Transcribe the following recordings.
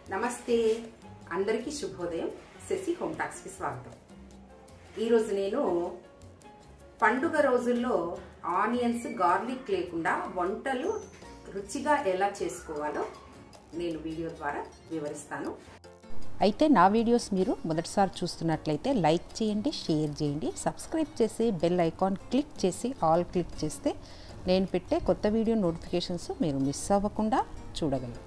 నమస్తే అందరికీ శుభోదయం శశి హోమ్ టాక్స్కి స్వాగతం ఈరోజు నేను పండుగ రోజుల్లో ఆనియన్స్ గార్లిక్ లేకుండా వంటలు రుచిగా ఎలా చేసుకోవాలో నేను వీడియో ద్వారా వివరిస్తాను అయితే నా వీడియోస్ మీరు మొదటిసారి చూస్తున్నట్లయితే లైక్ చేయండి షేర్ చేయండి సబ్స్క్రైబ్ చేసి బెల్ ఐకాన్ క్లిక్ చేసి ఆల్ క్లిక్ చేస్తే నేను పెట్టే కొత్త వీడియో నోటిఫికేషన్స్ మీరు మిస్ అవ్వకుండా చూడగలరు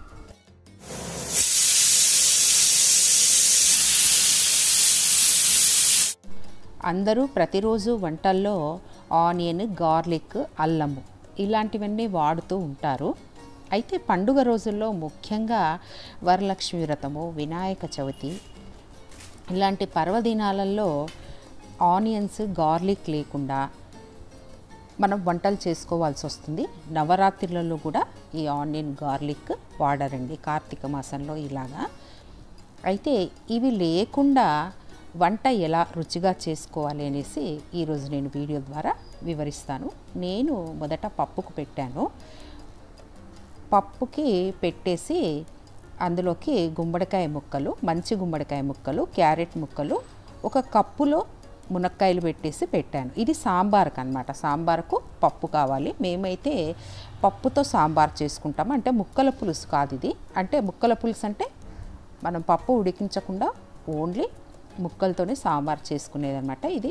అందరూ ప్రతిరోజు వంటల్లో ఆనియన్ గార్లిక్ అల్లము ఇలాంటివన్నీ వాడుతూ ఉంటారు అయితే పండుగ రోజుల్లో ముఖ్యంగా వరలక్ష్మి వ్రతము వినాయక చవితి ఇలాంటి పర్వదినాలలో ఆనియన్స్ గార్లిక్ లేకుండా మనం వంటలు చేసుకోవాల్సి వస్తుంది నవరాత్రులలో కూడా ఈ ఆనియన్ గార్లిక్ వాడరండి కార్తీక మాసంలో ఇలాగా అయితే ఇవి లేకుండా వంట ఎలా రుచిగా చేసుకోవాలి అనేసి ఈరోజు నేను వీడియో ద్వారా వివరిస్తాను నేను మొదట పప్పుకు పెట్టాను పప్పుకి పెట్టేసి అందులోకి గుమ్మడికాయ ముక్కలు మంచి గుమ్మడికాయ ముక్కలు క్యారెట్ ముక్కలు ఒక కప్పులో మునక్కాయలు పెట్టేసి పెట్టాను ఇది సాంబార్కి అనమాట సాంబార్కు పప్పు కావాలి మేమైతే పప్పుతో సాంబార్ చేసుకుంటాము అంటే ముక్కల పులుసు కాదు ఇది అంటే ముక్కల పులుసు అంటే మనం పప్పు ఉడికించకుండా ఓన్లీ ముక్కలతోనే సాంబార్ చేసుకునేదన్నమాట ఇది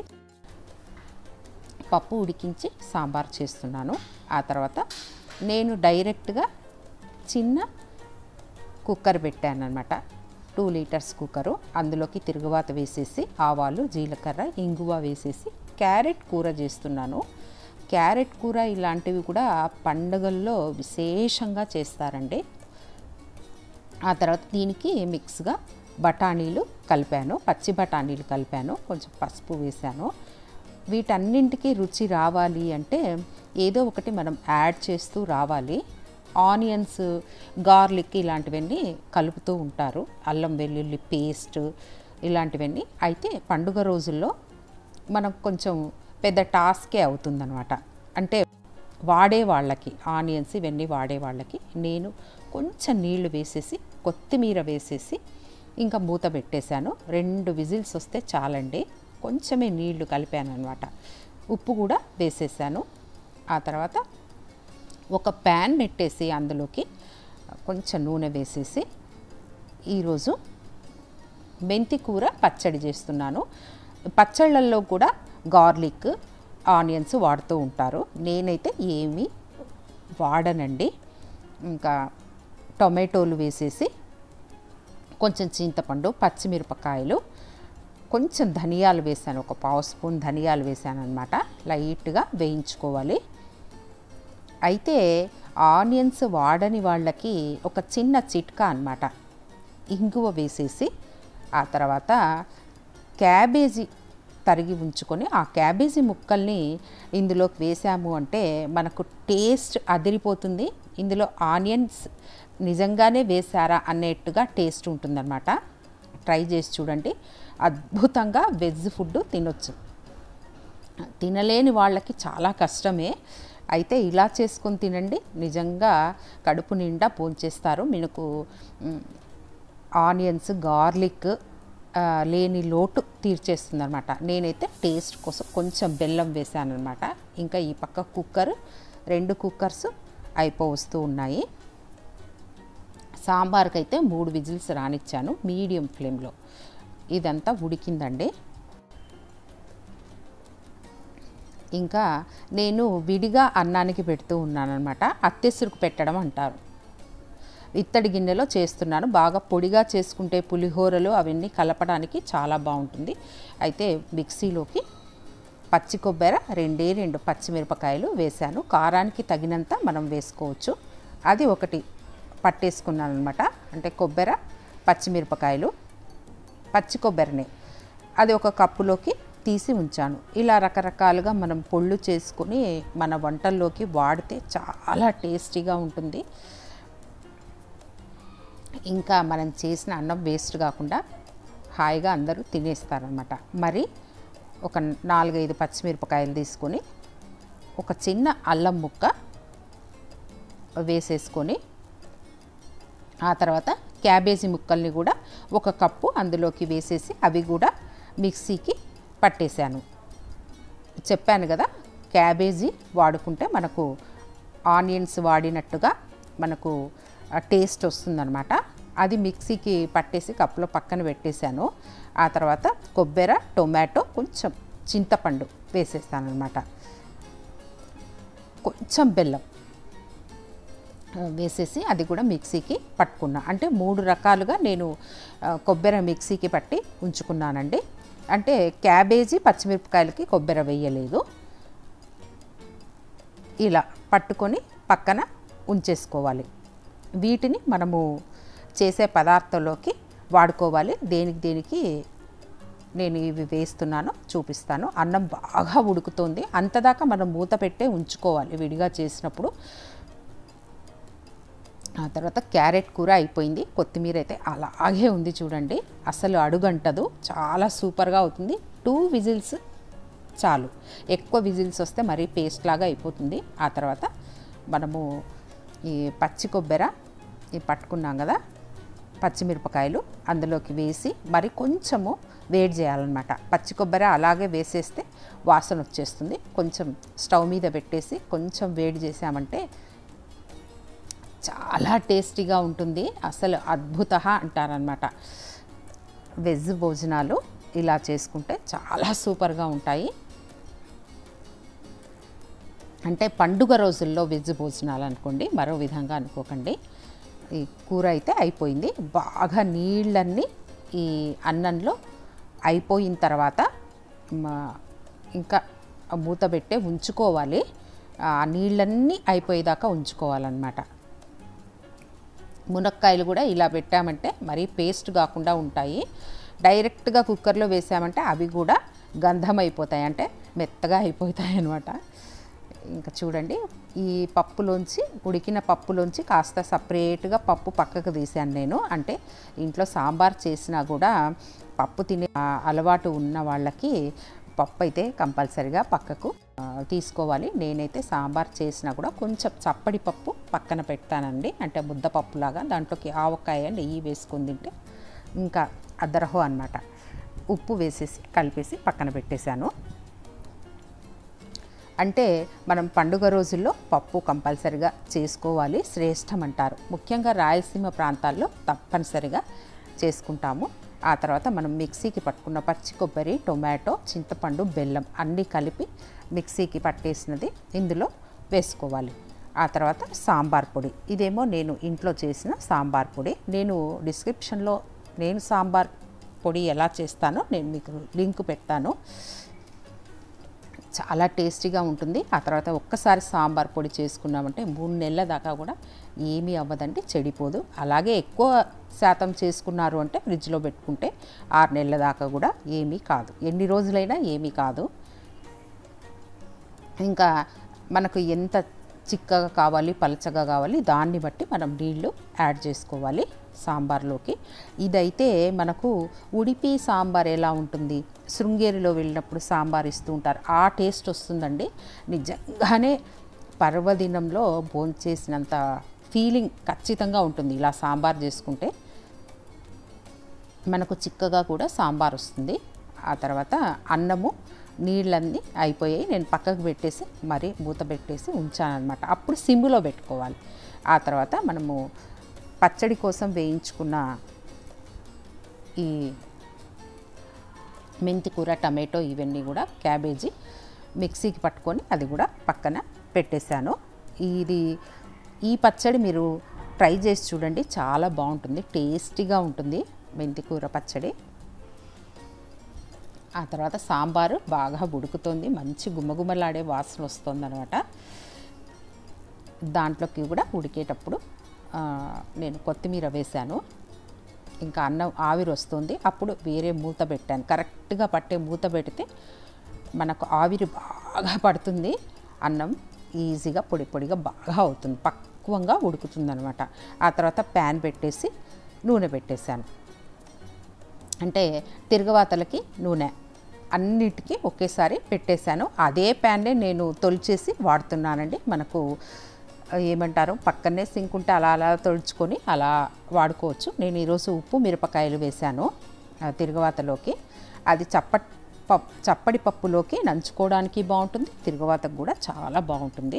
పప్పు ఉడికించి సాంబార్ చేస్తున్నాను ఆ తర్వాత నేను డైరెక్ట్గా చిన్న కుక్కర్ పెట్టాను అనమాట టూ లీటర్స్ కుక్కరు అందులోకి తిరుగువాత వేసేసి ఆవాలు జీలకర్ర ఇంగువ వేసేసి క్యారెట్ కూర చేస్తున్నాను క్యారెట్ కూర ఇలాంటివి కూడా పండుగల్లో విశేషంగా చేస్తారండి ఆ తర్వాత దీనికి మిక్స్గా బఠానీలు కలిపాను పచ్చి బఠానీలు కలిపాను కొంచెం పసుపు వేసాను వీటన్నింటికి రుచి రావాలి అంటే ఏదో ఒకటి మనం యాడ్ చేస్తూ రావాలి ఆనియన్స్ గార్లిక్ ఇలాంటివన్నీ కలుపుతూ ఉంటారు అల్లం వెల్లుల్లి పేస్ట్ ఇలాంటివన్నీ అయితే పండుగ రోజుల్లో మనకు కొంచెం పెద్ద టాస్కే అవుతుందన్నమాట అంటే వాడే వాళ్ళకి ఆనియన్స్ ఇవన్నీ వాడే వాళ్ళకి నేను కొంచెం నీళ్లు వేసేసి కొత్తిమీర వేసేసి ఇంకా మూత పెట్టేశాను రెండు విజిల్స్ వస్తే చాలండి కొంచెమే నీళ్లు కలిపాను అనమాట ఉప్పు కూడా వేసేసాను ఆ తర్వాత ఒక ప్యాన్ పెట్టేసి అందులోకి కొంచెం నూనె వేసేసి ఈరోజు మెంతి కూర పచ్చడి చేస్తున్నాను పచ్చళ్ళల్లో కూడా గార్లిక్ ఆనియన్స్ వాడుతూ ఉంటారు నేనైతే ఏమీ వాడనండి ఇంకా టొమాటోలు వేసేసి కొంచెం చింతపండు పచ్చిమిరపకాయలు కొంచెం ధనియాలు వేసాను ఒక పావు స్పూన్ ధనియాలు వేసాను అనమాట లైట్గా వేయించుకోవాలి అయితే ఆనియన్స్ వాడని వాళ్ళకి ఒక చిన్న చిట్కా అనమాట ఇంగువ వేసేసి ఆ తర్వాత క్యాబేజీ తరిగి ఉంచుకొని ఆ క్యాబేజీ ముక్కల్ని ఇందులోకి వేసాము అంటే మనకు టేస్ట్ అదిరిపోతుంది ఇందులో ఆనియన్స్ నిజంగానే వేశారా అనేట్టుగా టేస్ట్ ఉంటుందన్నమాట ట్రై చేసి చూడండి అద్భుతంగా వెజ్ ఫుడ్ తినొచ్చు తినలేని వాళ్ళకి చాలా కష్టమే అయితే ఇలా చేసుకొని తినండి నిజంగా కడుపు నిండా పోంచేస్తారు మీకు ఆనియన్స్ గార్లిక్ లేని లోటు తీర్చేస్తుంది అనమాట నేనైతే టేస్ట్ కోసం కొంచెం బెల్లం వేసాను అనమాట ఇంకా ఈ పక్క కుక్కర్ రెండు కుక్కర్స్ అయిపోవస్తూ ఉన్నాయి సాంబార్కి అయితే మూడు విజిల్స్ రానిచ్చాను మీడియం ఫ్లేమ్లో ఇదంతా ఉడికిందండి ఇంకా నేను విడిగా అన్నానికి పెడుతూ ఉన్నానమాట అత్తెసురుకు పెట్టడం అంటారు ఇత్తడి గిన్నెలో చేస్తున్నాను బాగా పొడిగా చేసుకుంటే పులిహోరలు అవన్నీ కలపడానికి చాలా బాగుంటుంది అయితే మిక్సీలోకి పచ్చి కొబ్బరి రెండే రెండు పచ్చిమిరపకాయలు వేశాను కారానికి తగినంత మనం వేసుకోవచ్చు అది ఒకటి పట్టేసుకున్నాను అనమాట అంటే కొబ్బరి పచ్చిమిరపకాయలు పచ్చి కొబ్బరిని అది ఒక కప్పులోకి తీసి ఉంచాను ఇలా రకరకాలుగా మనం పొళ్ళు చేసుకుని మన వంటల్లోకి వాడితే చాలా టేస్టీగా ఉంటుంది ఇంకా మనం చేసిన అన్నం వేస్ట్ కాకుండా హాయిగా అందరూ తినేస్తారనమాట మరి ఒక నాలుగైదు పచ్చిమిరపకాయలు తీసుకొని ఒక చిన్న అల్లం ముక్క వేసేసుకొని ఆ తర్వాత క్యాబేజీ ముక్కల్ని కూడా ఒక కప్పు అందులోకి వేసేసి అవి కూడా మిక్సీకి పట్టేశాను చెప్పాను కదా క్యాబేజీ వాడుకుంటే మనకు ఆనియన్స్ వాడినట్టుగా మనకు టేస్ట్ వస్తుందన్నమాట అది మిక్సీకి పట్టేసి కప్పులో పక్కన పెట్టేశాను ఆ తర్వాత కొబ్బరి టొమాటో కొంచెం చింతపండు వేసేస్తాను అనమాట కొంచెం బెల్లం ఆ, వేసేసి అది కూడా మిక్సీకి పట్టుకున్నా అంటే మూడు రకాలుగా నేను ఆ, కొబ్బరి మిక్సీకి పట్టి ఉంచుకున్నానండి అంటే క్యాబేజీ పచ్చిమిరపకాయలకి కొబ్బరి వేయలేదు ఇలా పట్టుకొని పక్కన ఉంచేసుకోవాలి వీటిని మనము చేసే పదార్థంలోకి వాడుకోవాలి దేనికి దేనికి నేను ఇవి వేస్తున్నాను చూపిస్తాను అన్నం బాగా ఉడుకుతుంది అంతదాకా మనం మూత పెట్టే ఉంచుకోవాలి విడిగా చేసినప్పుడు ఆ తర్వాత క్యారెట్ కూర అయిపోయింది కొత్తిమీర అయితే అలాగే ఉంది చూడండి అసలు అడుగంటదు చాలా సూపర్గా అవుతుంది టూ విజిల్స్ చాలు ఎక్కువ విజిల్స్ వస్తే మరీ పేస్ట్ లాగా అయిపోతుంది ఆ తర్వాత మనము ఈ పచ్చి కొబ్బరి ఈ పట్టుకున్నాం కదా పచ్చిమిరపకాయలు అందులోకి వేసి మరి కొంచెము వేడి చేయాలన్నమాట పచ్చి కొబ్బరి అలాగే వేసేస్తే వాసన వచ్చేస్తుంది కొంచెం స్టవ్ మీద పెట్టేసి కొంచెం వేడి చేసామంటే చాలా టేస్టీగా ఉంటుంది అసలు అద్భుత అంటారనమాట వెజ్ భోజనాలు ఇలా చేసుకుంటే చాలా సూపర్గా ఉంటాయి అంటే పండుగ రోజుల్లో వెజ్ భోజనాలు అనుకోండి మరో విధంగా అనుకోకండి ఈ కూర అయితే అయిపోయింది బాగా నీళ్ళన్నీ ఈ అన్నంలో అయిపోయిన తర్వాత మ- ఇంకా మూత పెట్టే ఉంచుకోవాలి ఆ నీళ్ళన్నీ అయిపోయేదాకా ఉంచుకోవాలన్నమాట మునక్కాయలు కూడా ఇలా పెట్టామంటే మరీ పేస్ట్ కాకుండా ఉంటాయి డైరెక్ట్గా కుక్కర్లో వేసామంటే అవి కూడా గంధం అయిపోతాయి అంటే మెత్తగా అయిపోతాయి అన్నమాట ఇంకా చూడండి ఈ పప్పులోంచి ఉడికిన పప్పులోంచి కాస్త సపరేట్గా పప్పు పక్కకు తీసాను నేను అంటే ఇంట్లో సాంబార్ చేసినా కూడా పప్పు తినే ఆ, అలవాటు ఉన్న వాళ్ళకి పప్పు అయితే కంపల్సరిగా పక్కకు ఆ, తీసుకోవాలి నేనైతే సాంబార్ చేసినా కూడా కొంచెం చప్పడి పప్పు పక్కన పెడతానండి అంటే ముద్దపప్పులాగా దాంట్లోకి ఆవకాయ నెయ్యి వేసుకొని తింటే ఇంకా అద్దరహో అన్నమాట ఉప్పు వేసేసి కలిపేసి పక్కన పెట్టేశాను అంటే మనం పండుగ రోజుల్లో పప్పు కంపల్సరిగా చేసుకోవాలి శ్రేష్టం అంటారు ముఖ్యంగా రాయలసీమ ప్రాంతాల్లో తప్పనిసరిగా చేసుకుంటాము ఆ తర్వాత మనం మిక్సీకి పట్టుకున్న పచ్చి కొబ్బరి టొమాటో చింతపండు బెల్లం అన్నీ కలిపి మిక్సీకి పట్టేసినది ఇందులో వేసుకోవాలి ఆ తర్వాత సాంబార్ పొడి ఇదేమో నేను ఇంట్లో చేసిన సాంబార్ పొడి నేను డిస్క్రిప్షన్లో నేను సాంబార్ పొడి ఎలా చేస్తానో నేను మీకు లింక్ పెడతాను చాలా టేస్టీగా ఉంటుంది ఆ తర్వాత ఒక్కసారి సాంబార్ పొడి చేసుకున్నామంటే మూడు నెలల దాకా కూడా ఏమీ అవ్వదండి చెడిపోదు అలాగే ఎక్కువ శాతం చేసుకున్నారు అంటే ఫ్రిడ్జ్లో పెట్టుకుంటే ఆరు నెలల దాకా కూడా ఏమీ కాదు ఎన్ని రోజులైనా ఏమీ కాదు ఇంకా మనకు ఎంత చిక్కగా కావాలి పలచగా కావాలి దాన్ని బట్టి మనం నీళ్లు యాడ్ చేసుకోవాలి సాంబార్లోకి ఇదైతే మనకు ఉడిపి సాంబార్ ఎలా ఉంటుంది శృంగేరిలో వెళ్ళినప్పుడు సాంబార్ ఇస్తూ ఉంటారు ఆ టేస్ట్ వస్తుందండి నిజంగానే పర్వదినంలో భోంచేసినంత ఫీలింగ్ ఖచ్చితంగా ఉంటుంది ఇలా సాంబార్ చేసుకుంటే మనకు చిక్కగా కూడా సాంబార్ వస్తుంది ఆ తర్వాత అన్నము నీళ్ళన్నీ అయిపోయాయి నేను పక్కకు పెట్టేసి మరి మూత పెట్టేసి ఉంచానన్నమాట అప్పుడు సిమ్లో పెట్టుకోవాలి ఆ తర్వాత మనము పచ్చడి కోసం వేయించుకున్న ఈ మెంతి కూర టమాటో ఇవన్నీ కూడా క్యాబేజీ మిక్సీకి పట్టుకొని అది కూడా పక్కన పెట్టేశాను ఇది ఈ పచ్చడి మీరు ట్రై చేసి చూడండి చాలా బాగుంటుంది టేస్టీగా ఉంటుంది మెంతి కూర పచ్చడి ఆ తర్వాత సాంబారు బాగా ఉడుకుతుంది మంచి గుమ్మగుమ్మలాడే వాసన వస్తుంది అనమాట దాంట్లోకి కూడా ఉడికేటప్పుడు ఆ, నేను కొత్తిమీర వేశాను ఇంకా అన్నం ఆవిరి వస్తుంది అప్పుడు వేరే మూత పెట్టాను కరెక్ట్గా పట్టే మూత పెడితే మనకు ఆవిరి బాగా పడుతుంది అన్నం ఈజీగా పొడి పొడిగా బాగా అవుతుంది పక్వంగా ఉడుకుతుంది అనమాట ఆ తర్వాత ప్యాన్ పెట్టేసి నూనె పెట్టేశాను అంటే తిరగవాతలకి నూనె అన్నిటికీ ఒకేసారి పెట్టేశాను అదే ప్యాన్నే నేను తొలిచేసి వాడుతున్నానండి మనకు ఏమంటారు పక్కనే సింక్ ఉంటే అలా అలా తొడుచుకొని అలా వాడుకోవచ్చు నేను ఈరోజు ఉప్పు మిరపకాయలు వేశాను ఆ, తిరగవాతలోకి అది చప్ప పప్ చప్పడి పప్పులోకి నంచుకోవడానికి బాగుంటుంది తిరగవాతకు కూడా చాలా బాగుంటుంది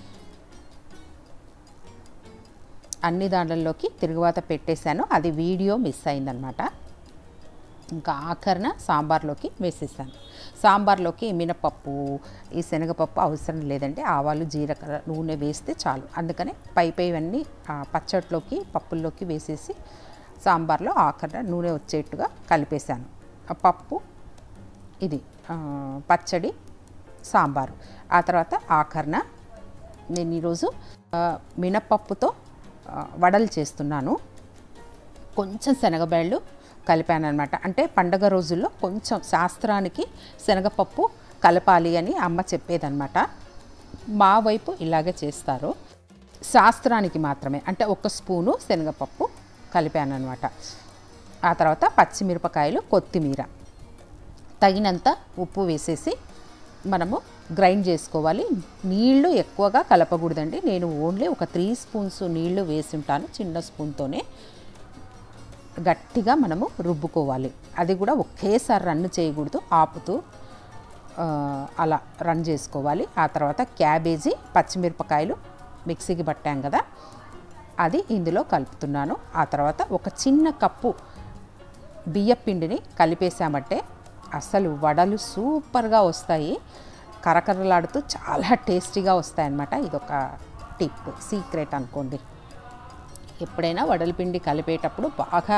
అన్ని దాంట్లలోకి తిరుగువాత పెట్టేశాను అది వీడియో మిస్ అయిందనమాట ఇంకా ఆఖరణ సాంబార్లోకి వేసేసాను సాంబార్లోకి మినపప్పు ఈ శనగపప్పు అవసరం లేదండి ఆవాలు జీలకర్ర నూనె వేస్తే చాలు అందుకనే పై పైవన్నీ ఆ, పచ్చట్లోకి పప్పుల్లోకి వేసేసి సాంబార్లో ఆఖరణ నూనె వచ్చేట్టుగా కలిపేశాను ఆ పప్పు ఇది ఆ, పచ్చడి సాంబారు ఆ తర్వాత ఆఖరణ నేను ఈరోజు ఆ, మినపప్పుతో ఆ, వడలు చేస్తున్నాను కొంచెం శనగబేళ్ళు కలిపాను అనమాట అంటే పండగ రోజుల్లో కొంచెం శాస్త్రానికి శనగపప్పు కలపాలి అని అమ్మ చెప్పేదన్నమాట మా వైపు ఇలాగే చేస్తారు శాస్త్రానికి మాత్రమే అంటే ఒక స్పూను శనగపప్పు కలిపాను అనమాట ఆ తర్వాత పచ్చిమిరపకాయలు కొత్తిమీర తగినంత ఉప్పు వేసేసి మనము గ్రైండ్ చేసుకోవాలి నీళ్లు ఎక్కువగా కలపకూడదండి నేను ఓన్లీ ఒక త్రీ స్పూన్స్ నీళ్లు వేసి ఉంటాను చిన్న స్పూన్తోనే గట్టిగా మనము రుబ్బుకోవాలి అది కూడా ఒకేసారి రన్ చేయకూడదు ఆపుతూ ఆ, అలా రన్ చేసుకోవాలి ఆ తర్వాత క్యాబేజీ పచ్చిమిరపకాయలు మిక్సీకి పట్టాం కదా అది ఇందులో కలుపుతున్నాను ఆ తర్వాత ఒక చిన్న కప్పు బియ్యం పిండిని కలిపేసామంటే అసలు వడలు సూపర్గా వస్తాయి కరకరలాడుతూ చాలా టేస్టీగా వస్తాయన్నమాట ఇదొక టిప్ సీక్రెట్ అనుకోండి ఎప్పుడైనా వడల పిండి కలిపేటప్పుడు బాగా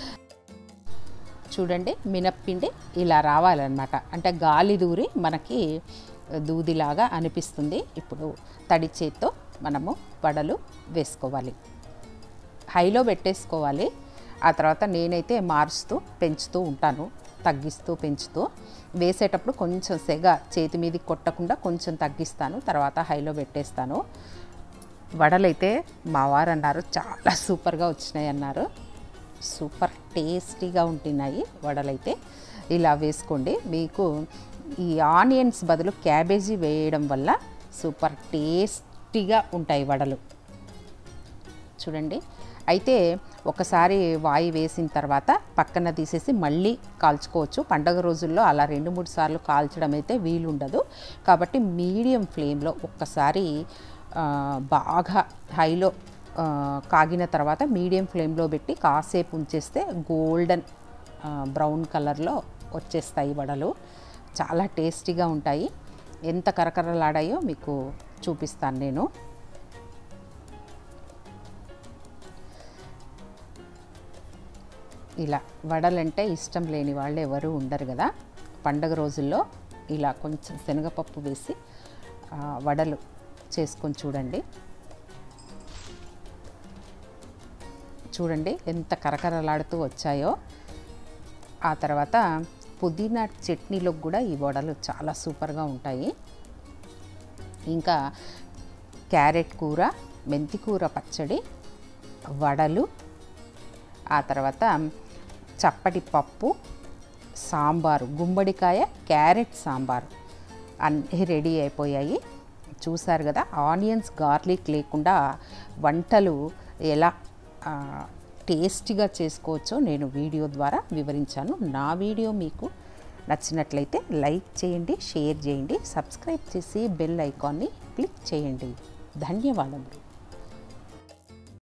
చూడండి మినప్పిండి ఇలా రావాలన్నమాట అంటే గాలి దూరి మనకి దూదిలాగా అనిపిస్తుంది ఇప్పుడు తడి చేత్తో మనము వడలు వేసుకోవాలి హైలో పెట్టేసుకోవాలి ఆ తర్వాత నేనైతే మారుస్తూ పెంచుతూ ఉంటాను తగ్గిస్తూ పెంచుతూ వేసేటప్పుడు కొంచెం సెగ చేతి మీదకి కొట్టకుండా కొంచెం తగ్గిస్తాను తర్వాత హైలో పెట్టేస్తాను వడలైతే మా వారు అన్నారు చాలా సూపర్గా వచ్చినాయి అన్నారు సూపర్ టేస్టీగా ఉంటున్నాయి వడలైతే ఇలా వేసుకోండి మీకు ఈ ఆనియన్స్ బదులు క్యాబేజీ వేయడం వల్ల సూపర్ టేస్టీగా ఉంటాయి వడలు చూడండి అయితే ఒకసారి వాయి వేసిన తర్వాత పక్కన తీసేసి మళ్ళీ కాల్చుకోవచ్చు పండగ రోజుల్లో అలా రెండు మూడు సార్లు కాల్చడం అయితే వీలుండదు కాబట్టి మీడియం ఫ్లేమ్లో ఒక్కసారి ఆ, బాగా హైలో ఆ, కాగిన తర్వాత మీడియం ఫ్లేమ్లో పెట్టి కాసేపు ఉంచేస్తే గోల్డెన్ బ్రౌన్ కలర్లో వచ్చేస్తాయి వడలు చాలా టేస్టీగా ఉంటాయి ఎంత కరకరలాడాయో మీకు చూపిస్తాను నేను ఇలా వడలంటే ఇష్టం లేని వాళ్ళు ఎవరు ఉండరు కదా పండగ రోజుల్లో ఇలా కొంచెం శనగపప్పు వేసి ఆ, వడలు చేసుకొని చూడండి చూడండి ఎంత కరకరలాడుతూ వచ్చాయో ఆ తర్వాత పుదీనా చట్నీలోకి కూడా ఈ వడలు చాలా సూపర్గా ఉంటాయి ఇంకా క్యారెట్ కూర మెంతి కూర పచ్చడి వడలు ఆ తర్వాత చప్పటి పప్పు సాంబారు గుమ్మడికాయ క్యారెట్ సాంబారు అన్నీ రెడీ అయిపోయాయి చూసారు కదా ఆనియన్స్ గార్లిక్ లేకుండా వంటలు ఎలా ఆ, టేస్టీగా చేసుకోవచ్చో నేను వీడియో ద్వారా వివరించాను నా వీడియో మీకు నచ్చినట్లయితే లైక్ చేయండి షేర్ చేయండి సబ్స్క్రైబ్ చేసి బెల్ ఐకాన్ని క్లిక్ చేయండి ధన్యవాదములు